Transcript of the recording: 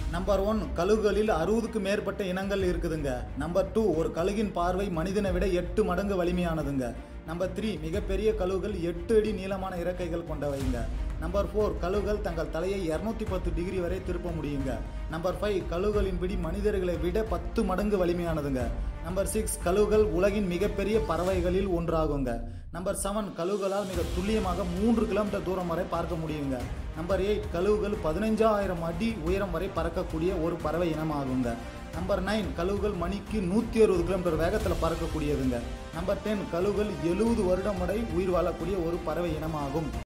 number one கழுகுகளில் அறுபதுக்கு மேற்பட்ட இனங்கள் இருக்குதுங்க நம்பர் டூ ஒரு கழுகின் பார்வை மனிதனை விட எட்டு மடங்கு வலிமையானதுங்க நம்பர் த்ரீ மிகப்பெரிய கழுகுகள் எட்டு அடி நீளமான இறக்கைகள் கொண்டவைங்க நம்பர் ஃபோர் கழுகுகள் தங்கள் தலையை இரநூத்தி பத்து டிகிரி வரை திருப்ப முடியுங்க நம்பர் ஃபைவ் கழுகுகளின் பிடி மனிதர்களை விட பத்து மடங்கு வலிமையானதுங்க நம்பர் சிக்ஸ் கழுகுகள் உலகின் மிகப்பெரிய பறவைகளில் ஒன்றாகுங்க நம்பர் செவன் கழுகுகளால் மிக துல்லியமாக மூன்று கிலோமீட்டர் தூரம் வரை பார்க்க முடியுங்க நம்பர் எயிட் கழுகுகள் பதினைஞ்சாயிரம் அடி உயரம் வரை பறக்கக்கூடிய ஒரு பறவை இனமாகுங்க நம்பர் நைன் கழுகுகள் மணிக்கு நூற்றி அறுபது கிலோமீட்டர் வேகத்தில் பறக்கக்கூடியதுங்க நம்பர் டென் கழுகுகள் எழுபது வருடம் வரை உயிர் வாழக்கூடிய ஒரு பறவை இனமாகும்